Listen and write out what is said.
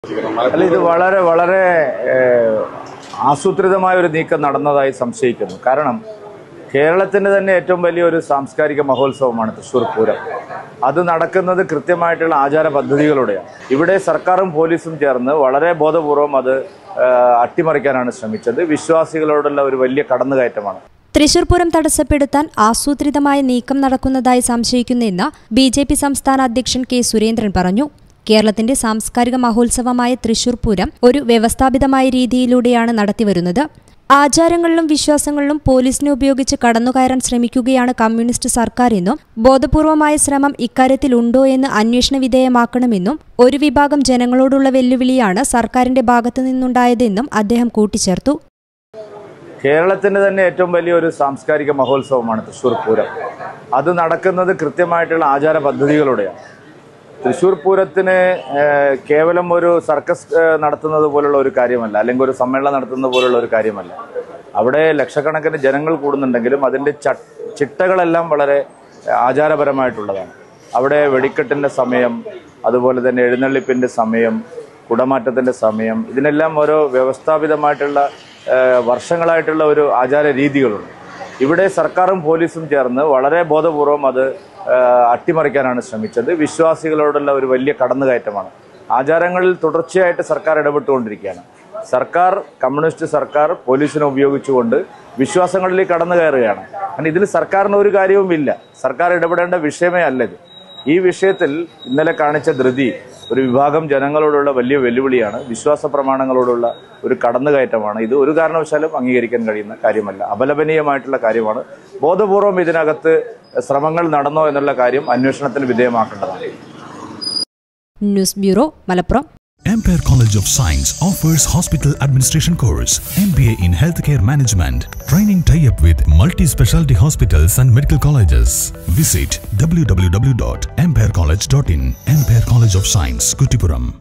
അല്ല ഇത് വളരെ വളരെ ഏഹ്, ആസൂത്രിതമായ ഒരു നീക്കം നടന്നതായി സംശയിക്കുന്നു കാരണം കേരളത്തിന്റെ തന്നെ ഏറ്റവും വലിയൊരു സാംസ്കാരിക മഹോത്സവമാണ് തൃശ്ശൂർ പൂരം അത് നടക്കുന്നത് കൃത്യമായിട്ടുള്ള ആചാര പദ്ധതികളുടെയാണ് ഇവിടെ സർക്കാരും പോലീസും ചേർന്ന് വളരെ ബോധപൂർവം അത് ഏഹ്, അട്ടിമറിക്കാനാണ് ശ്രമിച്ചത് വിശ്വാസികളോടുള്ള ഒരു വലിയ കടന്നുകയറ്റമാണ് തൃശൂർ പൂരം തടസ്സപ്പെടുത്താൻ ആസൂത്രിതമായ നീക്കം നടക്കുന്നതായി സംശയിക്കുന്നെന്ന് ബി ജെ പി സംസ്ഥാന അധ്യക്ഷൻ കെ സുരേന്ദ്രൻ പറഞ്ഞു കേരളത്തിന്റെ സാംസ്കാരിക മഹോത്സവമായ തൃശൂർ പൂരം ഒരു വ്യവസ്ഥാപിതമായ രീതിയിലൂടെയാണ് നടത്തിവരുന്നത് ആചാരങ്ങളിലും വിശ്വാസങ്ങളിലും പോലീസിനെ ഉപയോഗിച്ച് കടന്നുകയറാൻ ശ്രമിക്കുകയാണ് കമ്മ്യൂണിസ്റ്റ് സർക്കാർ എന്നും ബോധപൂർവമായ ശ്രമം ഇക്കാര്യത്തിലുണ്ടോ എന്ന് അന്വേഷണ വിധേയമാക്കണമെന്നും ഒരു വിഭാഗം ജനങ്ങളോടുള്ള വെല്ലുവിളിയാണ് സർക്കാരിന്റെ ഭാഗത്തു നിന്നുണ്ടായതെന്നും അദ്ദേഹം കൂട്ടിച്ചേർത്തു കേരളത്തിന്റെ തന്നെ ഏറ്റവും വലിയൊരു സാംസ്കാരിക മഹോത്സവമാണ് തൃശ്ശൂർ പൂരം അത് നടക്കുന്നത് കൃത്യമായിട്ടുള്ള ആചാര പദ്ധതികളുടെയാണ് തൃശ്ശൂർ പൂരത്തിന് ഏഹ്, കേവലം ഒരു സർക്കസ് ഏഹ്, നടത്തുന്നത് പോലുള്ള ഒരു കാര്യമല്ല അല്ലെങ്കിൽ ഒരു സമ്മേളനം നടത്തുന്നത് പോലുള്ള ഒരു കാര്യമല്ല അവിടെ ലക്ഷക്കണക്കിന് ജനങ്ങൾ കൂടുന്നുണ്ടെങ്കിലും അതിന്റെ ച- ചിട്ടകളെല്ലാം വളരെ ആചാരപരമായിട്ടുള്ളതാണ് അവിടെ വെടിക്കെട്ടിന്റെ സമയം അതുപോലെ തന്നെ എഴുന്നള്ളിപ്പിന്റെ സമയം കുടമാറ്റത്തിന്റെ സമയം ഇതിനെല്ലാം ഓരോ വ്യവസ്ഥാപിതമായിട്ടുള്ള ഏഹ്, വർഷങ്ങളായിട്ടുള്ള ഒരു ആചാര രീതികളുണ്ട് ഇവിടെ സർക്കാരും പോലീസും ചേർന്ന് വളരെ ബോധപൂർവം അത് ഏഹ്, അട്ടിമറിക്കാനാണ് ശ്രമിച്ചത് വിശ്വാസികളോടുള്ള ഒരു വലിയ കടന്നുകയറ്റമാണ് ആചാരങ്ങളിൽ തുടർച്ചയായിട്ട് സർക്കാർ ഇടപെട്ടുകൊണ്ടിരിക്കുകയാണ് സർക്കാർ കമ്മ്യൂണിസ്റ്റ് സർക്കാർ പോലീസിനെ ഉപയോഗിച്ചുകൊണ്ട് വിശ്വാസങ്ങളിലേക്ക് കടന്നു കയറുകയാണ് കാരണം ഇതിൽ സർക്കാരിന് ഒരു കാര്യവുമില്ല സർക്കാർ ഇടപെടേണ്ട വിഷയമേ അല്ല ഇത് ഈ വിഷയത്തിൽ ഇന്നലെ കാണിച്ച ധൃതി ഒരു വിഭാഗം ജനങ്ങളോടുള്ള വലിയ വെല്ലുവിളിയാണ് വിശ്വാസ പ്രമാണങ്ങളോടുള്ള ഒരു കടന്നുകയറ്റമാണ് ഇത് ഒരു കാരണവശാലും അംഗീകരിക്കാൻ കഴിയുന്ന കാര്യമല്ല അപലപനീയമായിട്ടുള്ള കാര്യമാണ് ബോധപൂർവം ഇതിനകത്ത് ശ്രമങ്ങൾ നടന്നോ എന്നുള്ള കാര്യം അന്വേഷണത്തിന് വിധേയമാക്കേണ്ടതാണ് news bureau Malappuram Empire College of Science offers hospital administration course, MBA in healthcare management, training tie-up with multi-specialty hospitals and medical colleges. Visit www.empirecollege.in. Empire College of Science, Kutipuram.